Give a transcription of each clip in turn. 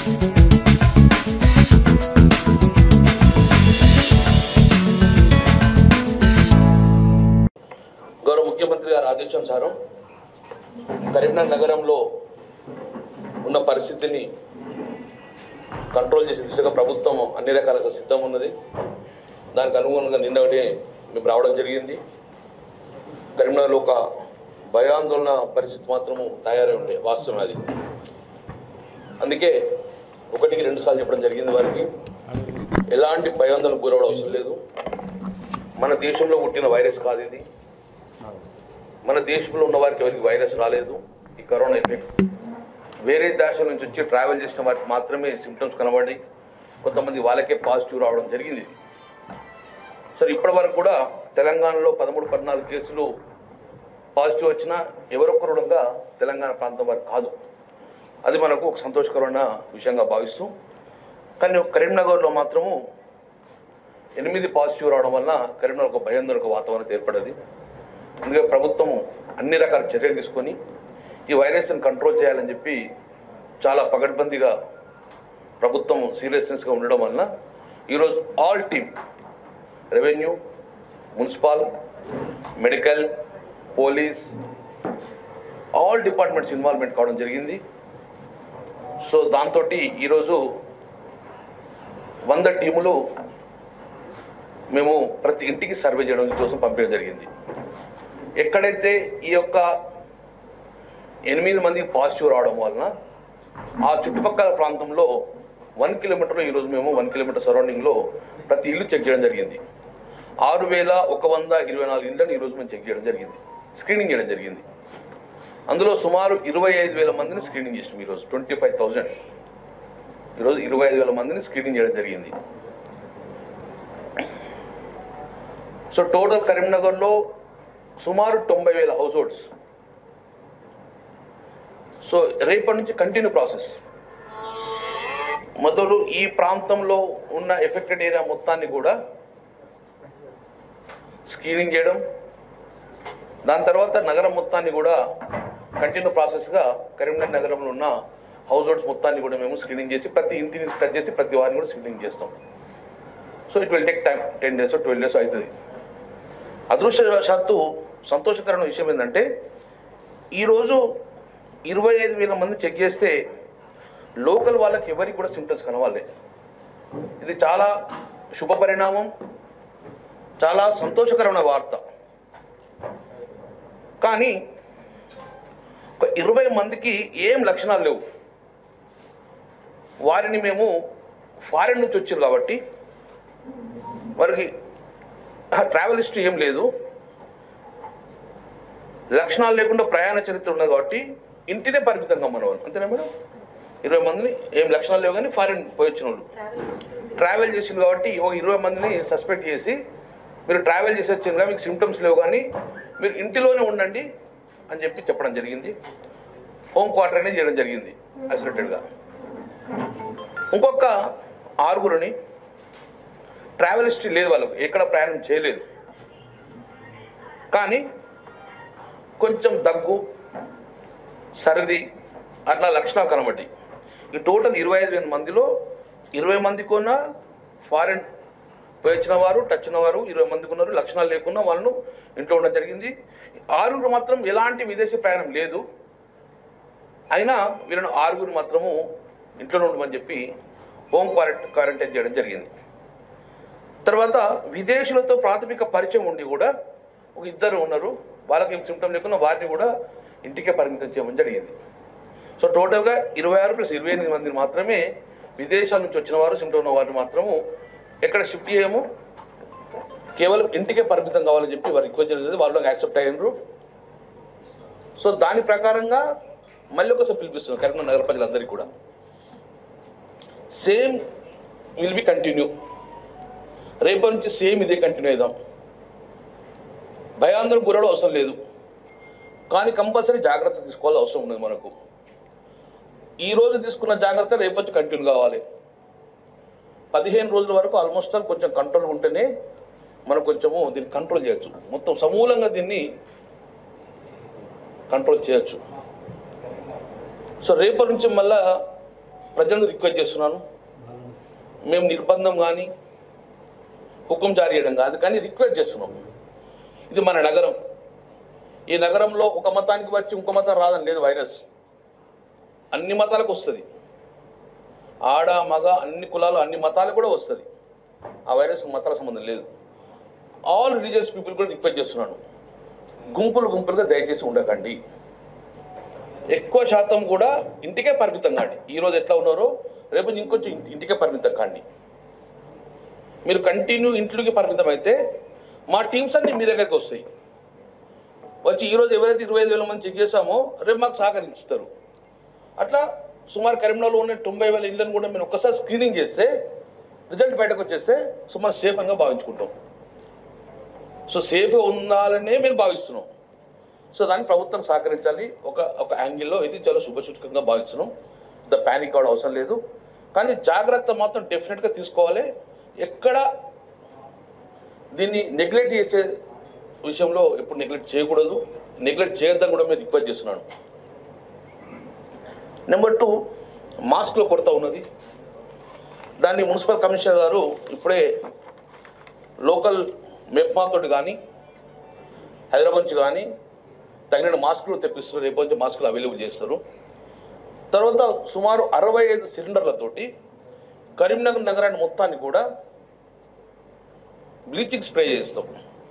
గౌరవ ముఖ్యమంత్రి గారి ఆదేశానుసారం కరీంనగర్ నగరంలో ఉన్న పరిస్థితిని కంట్రోల్ చేసే దిశగా ప్రభుత్వం అన్ని రకాలుగా సిద్ధం ఉన్నది దానికి అనుగుణంగా నిన్న ఒకటి మేము రావడం జరిగింది కరీంనగర్లో ఒక భయాందోళన పరిస్థితి మాత్రము తయారై ఉండే వాస్తవం అది అందుకే ఒకటికి రెండు సార్లు చెప్పడం జరిగింది వారికి ఎలాంటి భయాందోళనకు గురవడం అవసరం లేదు మన దేశంలో పుట్టిన వైరస్ కాదు ఇది మన దేశంలో ఉన్న వారికి ఎవరికి వైరస్ రాలేదు ఈ కరోనా ఎఫెక్ట్ వేరే దేశం నుంచి వచ్చి ట్రావెల్ చేసిన వారికి మాత్రమే సిమ్టమ్స్ కనబడి కొంతమంది వాళ్ళకే పాజిటివ్ రావడం జరిగింది సరే ఇప్పటి వరకు కూడా తెలంగాణలో పదమూడు పద్నాలుగు కేసులు పాజిటివ్ వచ్చినా ఎవరొక్కరుగా తెలంగాణ ప్రాంతం వారు కాదు అది మనకు ఒక సంతోషకరమైన విషయంగా భావిస్తూ కానీ కరీంనగర్లో మాత్రము ఎనిమిది పాజిటివ్ రావడం వల్ల కరీంనగర్ ఒక భయాందోళన వాతావరణం ఏర్పడది అందుకే ప్రభుత్వం అన్ని రకాల చర్యలు తీసుకొని ఈ వైరస్ని కంట్రోల్ చేయాలని చెప్పి చాలా పగడ్బందీగా ప్రభుత్వం సీరియస్నెస్గా ఉండడం వలన ఈరోజు all team revenue municipal medical police all departments involvement కావడం జరిగింది సో దాంతో ఈరోజు వంద టీములు మేము ప్రతి ఇంటికి సర్వే చేయడం కోసం పంపించడం జరిగింది ఎక్కడైతే ఈ యొక్క ఎనిమిది మందికి పాజిటివ్ రావడం వలన ఆ చుట్టుపక్కల ప్రాంతంలో వన్ కిలోమీటర్లో ఈరోజు మేము వన్ కిలోమీటర్ సరౌండింగ్లో ప్రతి ఇల్లు చెక్ చేయడం జరిగింది ఆరు వేల ఒక వంద ఇరవై నాలుగు ఇళ్ళని ఈరోజు మేము చెక్ చేయడం జరిగింది స్క్రీనింగ్ చేయడం జరిగింది అందులో సుమారు ఇరవై ఐదు వేల మందిని స్క్రీనింగ్ చేసినాం ఈరోజు ట్వంటీ ఫైవ్ థౌజండ్ ఈరోజు ఇరవై ఐదు వేల మందిని స్క్రీనింగ్ చేయడం జరిగింది సో టోటల్ కరీంనగర్లో సుమారు తొంభై వేల హౌస్ హోల్డ్స్ సో రేపటి నుంచి కంటిన్యూ ప్రాసెస్ మొదలు ఈ ప్రాంతంలో ఉన్న ఎఫెక్టెడ్ ఏరియా మొత్తాన్ని కూడా స్క్రీనింగ్ చేయడం దాని తర్వాత నగరం మొత్తాన్ని కూడా కంటిన్యూ ప్రాసెస్గా కరీంనగర్ నగరంలో ఉన్న హౌస్ హోల్డ్స్ మొత్తాన్ని కూడా మేము స్క్రీనింగ్ చేసి ప్రతి ఇంటిని టచ్ చేసి ప్రతి వారిని కూడా స్క్రీనింగ్ చేస్తాం so it will take time ten days twelve days అవుతుంది అదృష్టవశాత్తు సంతోషకరమైన విషయం ఏంటంటే ఈరోజు ఇరవై ఐదు వేల మంది చెక్ చేస్తే లోకల్ వాళ్ళకి ఎవరికి కూడా సిమ్టమ్స్ కనవాలి ఇది చాలా శుభ పరిణామం చాలా సంతోషకరమైన వార్త కానీ ఒక ఇరవై మందికి ఏం లక్షణాలు లేవు వారిని మేము ఫారెన్ నుంచి వచ్చారు కాబట్టి వారికి ట్రావెల్ హిస్టరీ ఏం లేదు లక్షణాలు లేకుండా ప్రయాణ చరిత్ర ఉన్నది కాబట్టి ఇంటినే పరిమితంగా మన వాళ్ళు అంతేనా మేడం ఇరవై మందిని ఏం లక్షణాలు లేవు కానీ ఫారిన్ పోయి వచ్చిన వాళ్ళు ట్రావెల్ చేసింది కాబట్టి ఓ ఇరవై మందిని సస్పెక్ట్ చేసి మీరు ట్రావెల్ చేసి వచ్చింది కదా మీకు సిమ్టమ్స్ లేవు కానీ మీరు ఇంటిలోనే ఉండండి అని చెప్పి చెప్పడం జరిగింది హోమ్ క్వార్టర్ అనేది చేయడం జరిగింది ఐసోలేటెడ్గా ఇంకొక ఆరుగురిని ట్రావెల్ హిస్టరీ లేదు వాళ్ళకు ఎక్కడ ప్రయాణం చేయలేదు కానీ కొంచెం దగ్గు సర్ది అట్లా లక్షణాలు కనబడి ఈ టోటల్ ఇరవై ఐదు వేల మందిలో ఇరవై మందికి ఉన్న ఫారెన్ పోయి వచ్చిన వారు టచ్ ఉన్న వారు ఇరవై మందికి ఉన్నారు లక్షణాలు లేకుండా వాళ్ళను ఇంట్లో ఉండడం జరిగింది ఆరుగురు మాత్రం ఎలాంటి విదేశీ ప్రయాణం లేదు అయినా వీళ్ళను ఆరుగురు మాత్రము ఇంట్లోనే ఉండమని చెప్పి హోమ్ క్వారంట క్వారంటైన్ చేయడం జరిగింది తర్వాత విదేశీయులతో ప్రాథమిక పరిచయం ఉండి కూడా ఒక ఇద్దరు ఉన్నారు వాళ్ళకి ఏం సిమ్టమ్ లేకుండా వారిని కూడా ఇంటికే పరిమితం చేయమని జరిగింది సో టోటల్గా ఇరవై ఆరు ప్లస్ ఇరవై ఎనిమిది మంది మాత్రమే విదేశాల నుంచి వచ్చిన వారు సిమ్టమ్ ఉన్న వారిని మాత్రము ఎక్కడ షిఫ్ట్ చేయము కేవలం ఇంటికే పరిమితం కావాలని చెప్పి వారు రిక్వెస్ట్ జరిగింది వాళ్ళు యాక్సెప్ట్ అయ్యారు సో దాని ప్రకారంగా మళ్ళీ ఒకసారి పిలిపిస్తున్నాం కరీంనగర్ నగర ప్రజలందరికీ కూడా సేమ్ విల్ బి కంటిన్యూ రేపటి నుంచి సేమ్ ఇదే కంటిన్యూ అవుదాం భయాందోళన గురడం అవసరం లేదు కానీ కంపల్సరీ జాగ్రత్త తీసుకోవాల్సిన అవసరం ఉన్నది మనకు ఈ రోజు తీసుకున్న జాగ్రత్త రేపు వచ్చి కంటిన్యూ కావాలి పదిహేను రోజుల వరకు ఆల్మోస్ట్ ఆల్ కొంచెం కంట్రోల్ ఉంటేనే మనం కొంచెము దీన్ని కంట్రోల్ చేయొచ్చు మొత్తం సమూలంగా దీన్ని కంట్రోల్ చేయొచ్చు సో రేపటి నుంచి మళ్ళా ప్రజలను రిక్వెస్ట్ చేస్తున్నాను మేము నిర్బంధం కానీ హుకుం జారీ చేయడం కాదు కానీ రిక్వెస్ట్ చేస్తున్నాం ఇది మన నగరం ఈ నగరంలో ఒక మతానికి వచ్చి ఇంకో మతం రాదని లేదు వైరస్ అన్ని మతాలకు వస్తుంది ఆడ మగ అన్ని కులాలు అన్ని మతాలకు కూడా వస్తుంది ఆ వైరస్ మతాల సంబంధం లేదు ఆల్ రిలీజియస్ పీపుల్ కూడా రిక్వెస్ట్ చేస్తున్నాను గుంపులు గుంపులుగా దయచేసి ఉండకండి ఎక్కువ శాతం కూడా ఇంటికే పరిమితం కాండి ఈరోజు ఎట్లా ఉన్నారో రేపు ఇంకొంచెం ఇంటి- ఇంటికే పరిమితం కాండి మీరు కంటిన్యూ ఇంట్లోకి పరిమితం అయితే మా టీమ్స్ అన్ని మీ దగ్గరికి వస్తాయి వచ్చి ఈరోజు ఎవరైతే ఇరవై ఐదు వేల మంది చెక్ చేశామో రేపు మాకు సహకరిస్తారు అట్లా సుమారు కరీంనగర్లో ఉన్న తొంభై వేల ఇళ్ళని కూడా మేము ఒక్కసారి స్క్రీనింగ్ చేస్తే రిజల్ట్ బయటకు వచ్చేస్తే సుమారు సేఫ్ అనిగా భావించుకుంటాం సో సేఫ్గా ఉండాలనే మేము భావిస్తున్నాం సో దాన్ని ప్రభుత్వం సహకరించాలి ఒక ఒక యాంగిల్లో ఇది చాలా శుభసూచకంగా భావిస్తున్నాం ద ప్యానిక్ కూడా అవసరం లేదు కానీ జాగ్రత్త మాత్రం డెఫినెట్గా తీసుకోవాలి ఎక్కడ దీన్ని నెగ్లెక్ట్ చేసే విషయంలో ఎప్పుడు నెగ్లెక్ట్ చేయకూడదు నెగ్లెక్ట్ చేయొద్దని కూడా మేము రిక్వెస్ట్ చేస్తున్నాను నెంబర్ టూ మాస్క్లో కొరత ఉన్నది దాన్ని మున్సిపల్ కమిషనర్ గారు ఇప్పుడే లోకల్ మెప్మా తోటి కానీ హైదరాబాద్ నుంచి కానీ తగిన మాస్కులు తెప్పిస్తారు రేపు నుంచి మాస్కులు అవైలబుల్ చేస్తారు తర్వాత సుమారు అరవై ఐదు సిలిండర్లతోటి కరీంనగర్ నగరాన్ని మొత్తాన్ని కూడా బ్లీచింగ్ స్ప్రే చేస్తాం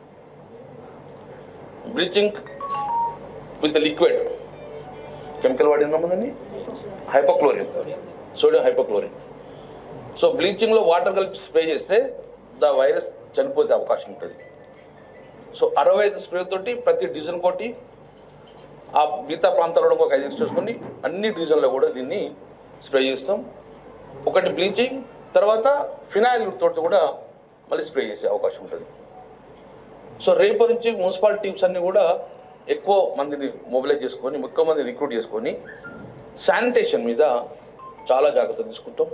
బ్లీచింగ్ విత్ లిక్విడ్ కెమికల్ వాడిందా దాన్ని హైపోక్లోరిన్ సోడియం హైపోక్లోరిన్ సో బ్లీచింగ్లో వాటర్ కలిపి స్ప్రే చేస్తే ద వైరస్ చనిపోతే అవకాశం ఉంటుంది సో అరవై ఐదు స్ప్రే తోటి ప్రతి డివిజన్ కోటి ఆ మిగతా ప్రాంతాల్లో ఒక ఐదు చేసుకొని అన్ని డివిజన్లో కూడా దీన్ని స్ప్రే చేస్తాం ఒకటి బ్లీచింగ్ తర్వాత ఫినాయిల్ తోటి కూడా మళ్ళీ స్ప్రే చేసే అవకాశం ఉంటుంది సో రేపు నుంచి మున్సిపల్ టీమ్స్ అన్ని కూడా ఎక్కువ మందిని మొబిలైజ్ చేసుకొని ఎక్కువ మందిని రిక్రూట్ చేసుకొని శానిటేషన్ మీద చాలా జాగ్రత్త తీసుకుంటాం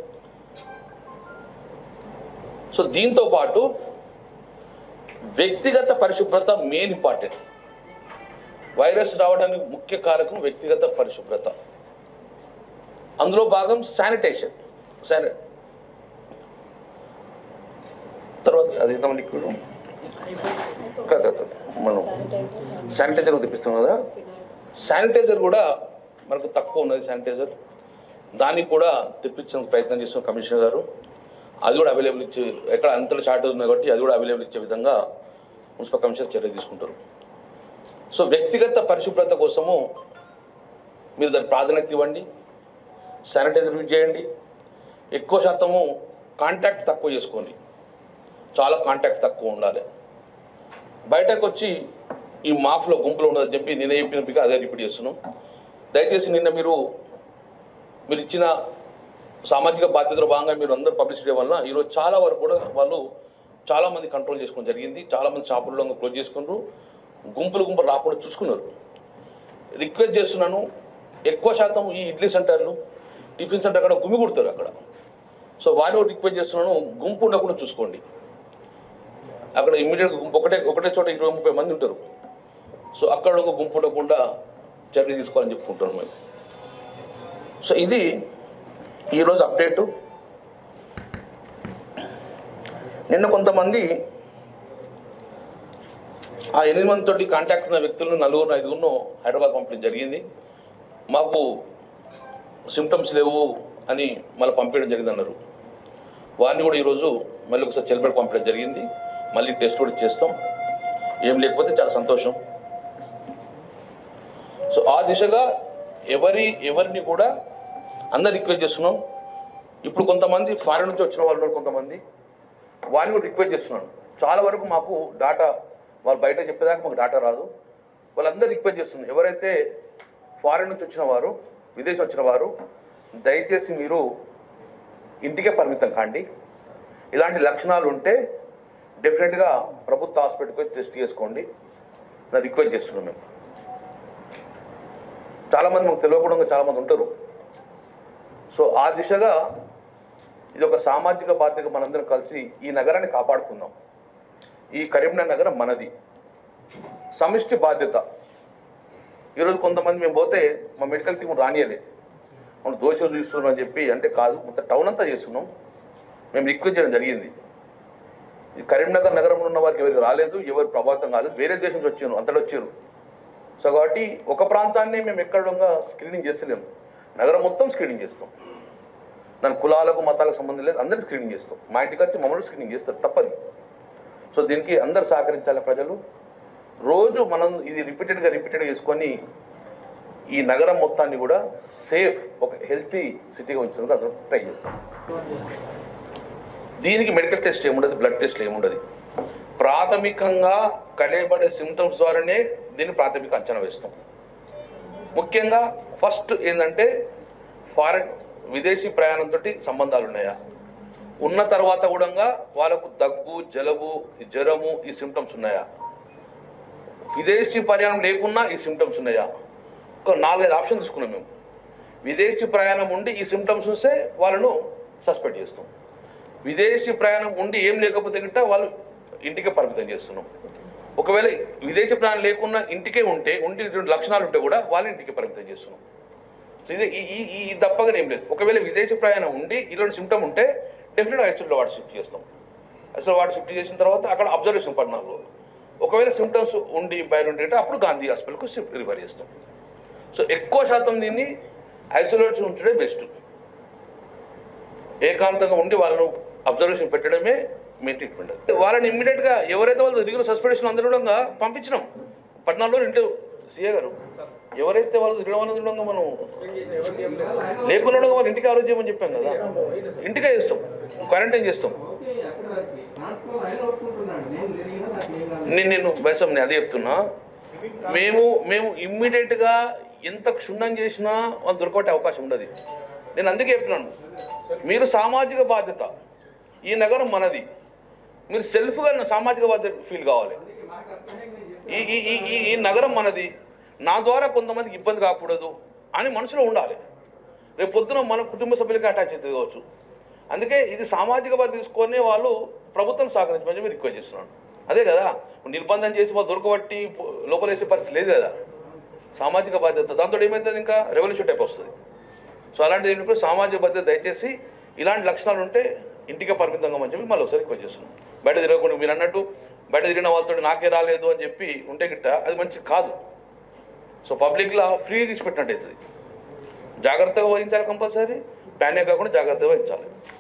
సో దీంతో పాటు వ్యక్తిగత పరిశుభ్రత మెయిన్ ఇంపార్టెంట్ వైరస్ రావడానికి ముఖ్య కారకం వ్యక్తిగత పరిశుభ్రత అందులో భాగం శానిటేషన్ శాని తర్వాత అది లిక్విడ్ కాదు కాదు, కాదు. మనం శానిటైజర్ తెప్పిస్తాం కదా శానిటైజర్ కూడా మనకు తక్కువ ఉన్నది శానిటైజర్ దానికి కూడా తెప్పించడానికి ప్రయత్నం చేస్తున్నాం కమిషనర్ గారు అది కూడా అవైలబుల్ ఇచ్చే ఎక్కడ అంతలో షార్టేజ్ ఉంది కాబట్టి అది కూడా అవైలబుల్ ఇచ్చే విధంగా మున్సిపల్ కమిషనర్ చర్య తీసుకుంటారు సో వ్యక్తిగత పరిశుభ్రత కోసము మీరు దాని ప్రాధాన్యత ఇవ్వండి శానిటైజర్ యూజ్ చేయండి ఎక్కువ శాతము కాంటాక్ట్ తక్కువ చేసుకోండి చాలా కాంటాక్ట్ తక్కువ ఉండాలి బయటకు వచ్చి ఈ మాఫ్లో గుంపులో ఉన్నదని చెప్పి నిన్న చెప్పినట్టుగా అదే రిపీట్ చేస్తున్నాం దయచేసి నిన్న మీరు మీరు ఇచ్చిన సామాజిక బాధ్యతలో భాగంగా మీరు అందరూ పబ్లిసిటీ వలన ఈరోజు చాలా వరకు కూడా వాళ్ళు చాలామంది కంట్రోల్ చేసుకోవడం జరిగింది చాలామంది షాపుల్లో క్లోజ్ చేసుకున్నారు గుంపులు గుంపులు రాకుండా చూసుకున్నారు రిక్వెస్ట్ చేస్తున్నాను ఎక్కువ శాతం ఈ ఇడ్లీ సెంటర్లు టిఫిన్ సెంటర్ అక్కడ గుమి కొడతారు అక్కడ సో వారిని కూడా రిక్వెస్ట్ చేస్తున్నాను గుంపు ఉండకుండా చూసుకోండి అక్కడ ఇమ్మీడియట్గా గుంపు ఒకటే ఒకటే చోట ఇరవై ముప్పై మంది ఉంటారు సో అక్కడ ఒక గుంపు ఉండకుండా చర్య తీసుకోవాలని చెప్పుకుంటున్నాం మేము సో ఇది ఈరోజు అప్డేటు నిన్న కొంతమంది ఆ ఎనిమిది మంది తోటి కాంటాక్ట్ ఉన్న వ్యక్తులను నలుగురు ఐదుగురును హైదరాబాద్ పంపడం జరిగింది మాకు సిమ్టమ్స్ లేవు అని మళ్ళీ పంపించడం జరిగింది అన్నారు వారిని కూడా ఈరోజు మళ్ళీ ఒకసారి చెల్లిపెట్టి పంపించడం జరిగింది మళ్ళీ టెస్ట్ కూడా చేస్తాం ఏం లేకపోతే చాలా సంతోషం సో ఆ దిశగా ఎవరి ఎవరిని కూడా అందరు రిక్వెస్ట్ చేస్తున్నాం ఇప్పుడు కొంతమంది ఫారెన్ నుంచి వచ్చిన వాళ్ళు ఉన్నారు కొంతమంది వారిని కూడా రిక్వెస్ట్ చేస్తున్నాను చాలా వరకు మాకు డాటా వాళ్ళు బయట చెప్పేదాకా మాకు డాటా రాదు వాళ్ళందరూ రిక్వెస్ట్ చేస్తున్నాం ఎవరైతే ఫారెన్ నుంచి వచ్చిన వారు విదేశం వచ్చిన వారు దయచేసి మీరు ఇంటికే పరిమితం కాండి ఇలాంటి లక్షణాలు ఉంటే డెఫినెట్గా ప్రభుత్వ హాస్పిటల్కి వచ్చి టెస్ట్ చేసుకోండి నా రిక్వెస్ట్ చేస్తున్నాం మేము చాలామంది మాకు తెలియకుండా చాలామంది ఉంటారు సో ఆ దిశగా ఇది ఒక సామాజిక బాధ్యత మనందరం కలిసి ఈ నగరాన్ని కాపాడుకుందాం ఈ కరీంనగర్ నగరం మనది సమిష్టి బాధ్యత ఈరోజు కొంతమంది మేము పోతే మా మెడికల్ టీం రానియలే మనం దోష చూస్తున్నాం అని చెప్పి అంటే కాదు మొత్తం టౌన్ అంతా చేస్తున్నాం మేము రిక్వెస్ట్ చేయడం జరిగింది ఈ కరీంనగర్ నగరంలో ఉన్న వారికి ఎవరికి రాలేదు ఎవరు ప్రభావితం కాలేదు వేరే దేశం నుంచి వచ్చారు అంతటి వచ్చారు సో కాబట్టి ఒక ప్రాంతాన్ని మేము ఎక్కడంగా స్క్రీనింగ్ చేస్తలేము నగరం మొత్తం స్క్రీనింగ్ చేస్తాం దాని కులాలకు మతాలకు సంబంధం లేదు అందరినీ స్క్రీనింగ్ చేస్తాం మా ఇంటికి వచ్చి మమ్మల్ని స్క్రీనింగ్ చేస్తారు తప్పది సో దీనికి అందరు సహకరించాలి ప్రజలు రోజు మనం ఇది రిపీటెడ్గా రిపీటెడ్గా చేసుకొని ఈ నగరం మొత్తాన్ని కూడా సేఫ్ ఒక హెల్తీ సిటీగా ఉంచేందుకు అందరం ట్రై చేస్తాం దీనికి మెడికల్ టెస్ట్ ఏముండదు బ్లడ్ టెస్ట్ ఏముండదు ప్రాథమికంగా కలియబడే సిమ్టమ్స్ ద్వారానే దీన్ని ప్రాథమిక అంచనా వేస్తాం ముఖ్యంగా ఫస్ట్ ఏంటంటే ఫారెన్ విదేశీ ప్రయాణంతో సంబంధాలు ఉన్నాయా ఉన్న తర్వాత కూడా వాళ్ళకు దగ్గు జలుబు ఈ జ్వరము ఈ సిమ్టమ్స్ ఉన్నాయా విదేశీ ప్రయాణం లేకున్నా ఈ సిమ్టమ్స్ ఉన్నాయా ఒక నాలుగైదు ఆప్షన్ తీసుకున్నాం మేము విదేశీ ప్రయాణం ఉండి ఈ సిమ్టమ్స్ వస్తే వాళ్ళను సస్పెండ్ చేస్తాం విదేశీ ప్రయాణం ఉండి ఏం లేకపోతే గిట్ట వాళ్ళు ఇంటికే పరిమితం చేస్తున్నాం ఒకవేళ విదేశీ ప్రయాణం లేకున్నా ఇంటికే ఉంటే ఉండి రెండు లక్షణాలు ఉంటే కూడా వాళ్ళ ఇంటికి పరిమితం చేస్తున్నాం సో ఇది ఈ ఈ ఈ ఈ తప్పగా ఏం లేదు ఒకవేళ విదేశీ ప్రయాణం ఉండి ఇలాంటి సిమ్టమ్ ఉంటే డెఫినెట్గా ఐసోలో వాడు షిఫ్ట్ చేస్తాం ఐసోలో వాడు షిఫ్ట్ చేసిన తర్వాత అక్కడ అబ్జర్వేషన్ పడినారు ఒకవేళ సిమ్టమ్స్ ఉండి బయట ఉంటే అప్పుడు గాంధీ హాస్పిటల్కు షిఫ్ట్ రిఫర్ చేస్తాం సో ఎక్కువ శాతం దీన్ని ఐసోలేట్ ఉంచడే బెస్ట్ ఏకాంతంగా ఉండి వాళ్ళను అబ్జర్వేషన్ పెట్టడమే మెయిన్ ట్రీట్మెంట్ అది వాళ్ళని ఇమ్మీడియట్గా ఎవరైతే వాళ్ళు రెగ్యులర్ సస్పెన్షన్ అందరూ కూడా పంపించినాం పద్నాలుగు రోజులు ఇంటి సీఏ గారు ఎవరైతే వాళ్ళు తిరగడం అనేది ఉండగా మనం లేకుండా ఉండగా వాళ్ళ ఇంటికి ఆరోగ్యం అని చెప్పాం కదా ఇంటికే చేస్తాం క్వారంటైన్ చేస్తాం నేను నేను బైసం నేను అదే చెప్తున్నా మేము మేము ఇమ్మీడియట్గా ఎంత క్షుణ్ణం చేసినా వాళ్ళు దొరకబట్టే అవకాశం ఉండదు నేను అందుకే చెప్తున్నాను మీరు సామాజిక బాధ్యత ఈ నగరం మనది మీరు సెల్ఫ్గా సామాజిక బాధ్యత ఫీల్ కావాలి ఈ ఈ ఈ ఈ ఈ నగరం మనది నా ద్వారా కొంతమందికి ఇబ్బంది కాకూడదు అని మనసులో ఉండాలి రేపు పొద్దున మన కుటుంబ సభ్యులకి అటాచ్ అవుతుంది కావచ్చు అందుకే ఇది సామాజిక బాధ్యత తీసుకొని వాళ్ళు ప్రభుత్వం సహకరించమని చెప్పి రిక్వెస్ట్ చేస్తున్నాను అదే కదా నిర్బంధం చేసి వాళ్ళు దొరకబట్టి పో- లోపలేసే పరిస్థితి లేదు కదా సామాజిక బాధ్యత దాంతో ఏమవుతుంది ఇంకా రెవల్యూషన్ టైప్ వస్తుంది సో అలాంటిది ఏంటంటే సామాజిక బాధ్యత దయచేసి ఇలాంటి లక్షణాలు ఉంటే ఇంటికే పరిమితంగా అని చెప్పి మళ్ళీ ఒకసారి రిక్వెస్ట్ చేస్తున్నాం బయట తిరగకుండా మీరు అన్నట్టు బయట తిరిగిన వాళ్ళతో నాకే రాలేదు అని చెప్పి ఉంటే గిట్ట అది మంచిది కాదు సో పబ్లిక్లో ఫ్రీగా ఇచ్చిపెట్టినట్టు అవుతుంది జాగ్రత్తగా వహించాలి కంపల్సరీ ప్యానే కాకుండా జాగ్రత్తగా వహించాలి